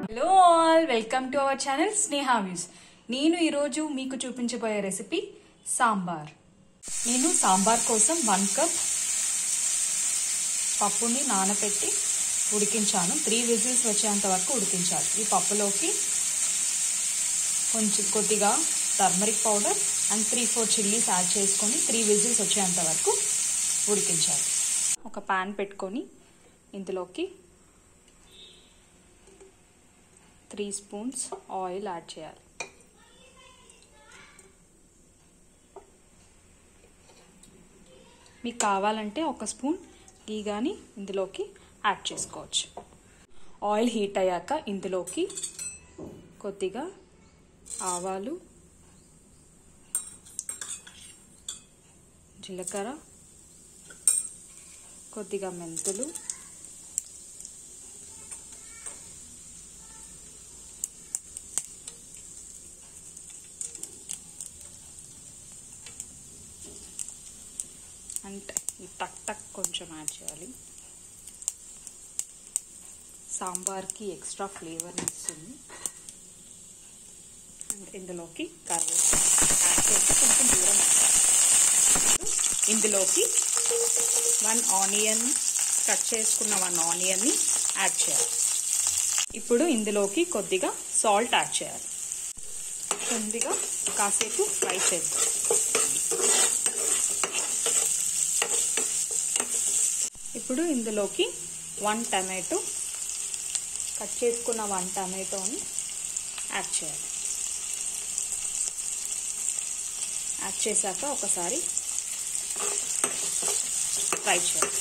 hello all welcome to our channel Sneha views నేను ఈరోజు మీకు చూపించబోయే రెసిపీ సాంబార్ నేను సాంబార్ కోసం వన్ కప్ పప్పుని నానబెట్టి ఉడికించాను త్రీ విజిల్స్ వచ్చేంత వరకు ఉడికించాలి ఈ పప్పులోకి కొంచెం కొద్దిగా turmeric powder and three four chillies add చేసుకొని త్రీ విజిల్స్ వచ్చేంత వరకు ఉడికించాలి ఒక పాన్ పెట్టుకొని ఇందులోకి త్రీ స్పూన్స్ ఆయిల్ యాడ్ చేయాలి మీకు కావాలంటే ఒక స్పూన్ గీ కానీ ఇందులోకి యాడ్ చేసుకోవచ్చు ఆయిల్ హీట్ అయ్యాక ఇందులోకి కొద్దిగా ఆవాలు జీలకర్ర కొద్దిగా మెంతులు అంటే ఈ టక్ టక్ కొంచెం యాడ్ చేయాలి సాంబార్కి ఎక్స్ట్రా ఫ్లేవర్ ఇస్తుంది అండ్ ఇందులోకి కర్రీ యాడ్ చేసి కొంచెం దూరం ఇందులోకి వన్ ఆనియన్ కట్ చేసుకున్న వన్ ఆనియన్ని యాడ్ చేయాలి ఇప్పుడు ఇందులోకి కొద్దిగా సాల్ట్ యాడ్ చేయాలి కొద్దిగా కాసేపు ఫ్రై చేద్దాం ఇప్పుడు ఇందులోకి వన్ టమాటో కట్ చేసుకున్న వన్ టమాటోని యాడ్ చేయాలి యాడ్ చేశాక ఒకసారి ఫ్రై చేయాలి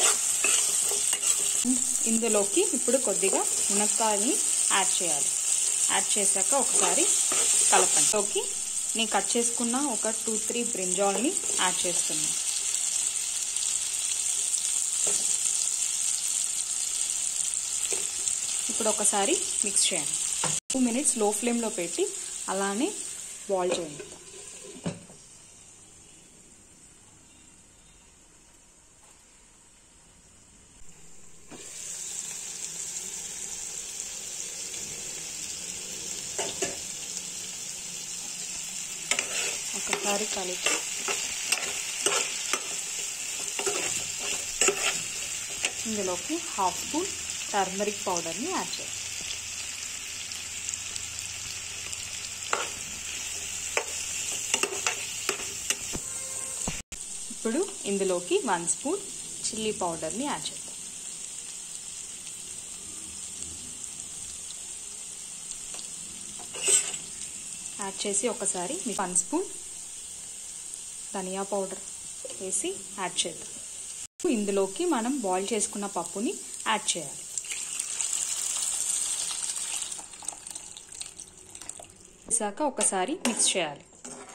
ఇందులోకి ఇప్పుడు కొద్దిగా మునక్కాయని యాడ్ చేయాలి యాడ్ చేశాక ఒకసారి కలపండి నేను కట్ చేసుకున్న ఒక టూ త్రీ బ్రింజాల్ని యాడ్ చేస్తున్నాను ఇప్పుడు ఒకసారి మిక్స్ చేయండి టూ మినిట్స్ లో ఫ్లేమ్లో పెట్టి అలానే బాయిల్ చేయండి ఒకసారి కలిపి ఇందులోకి హాఫ్ స్పూన్ టర్మరిక్ పౌడర్ని యాడ్ చేయాలి ఇప్పుడు ఇందులోకి వన్ స్పూన్ చిల్లీ పౌడర్ని యాడ్ చేద్దాం యాడ్ చేసి ఒకసారి వన్ స్పూన్ ధనియా పౌడర్ వేసి యాడ్ చేద్దాం ఇందులోకి మనం బాయిల్ చేసుకున్న పప్పుని యాడ్ చేయాలి వేసాక ఒకసారి మిక్స్ చేయాలి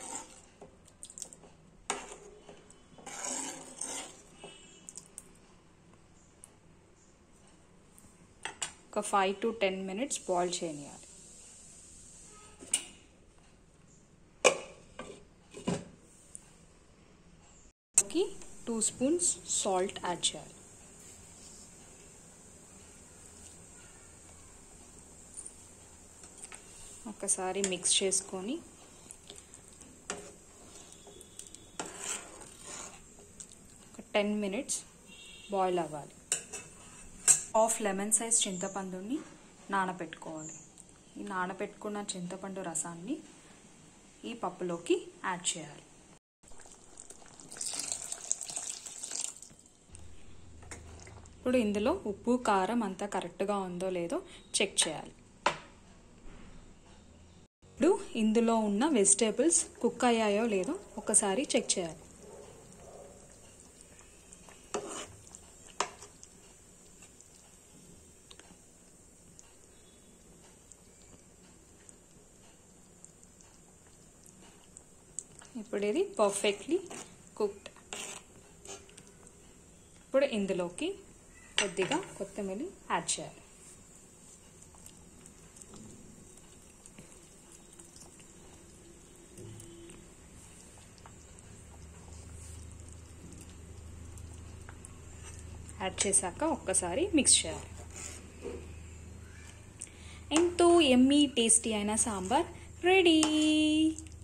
ఒక five to ten minutes boil చేయనియాలి టూ స్పూన్స్ సాల్ట్ యాడ్ చేయాలి ఒకసారి మిక్స్ చేసుకొని ఒక టెన్ మినిట్స్ బాయిల్ అవ్వాలి హాఫ్ లెమన్ సైజ్ చింతపండుని నానబెట్టుకోవాలి ఈ నానబెట్టుకున్న చింతపండు రసాన్ని ఈ పప్పులోకి యాడ్ చేయాలి ఇప్పుడు ఇందులో ఉప్పు కారం అంతా కరెక్ట్గా ఉందో లేదో చెక్ చేయాలి ఇప్పుడు ఇందులో ఉన్న వెజిటేబుల్స్ కుక్ అయ్యాయో లేదో ఒకసారి చెక్ చేయాలి ఇప్పుడు ఇది పర్ఫెక్ట్లీ కుక్డ్ ఇప్పుడు ఇందులోకి కొద్దిగా కొత్తిమీర యాడ్ చేయాలి యాడ్ చేశాక ఒక్కసారి మిక్స్ చేయాలి ఎంతో ఎమ్మీ టేస్టీ అయిన సాంబార్ రెడీ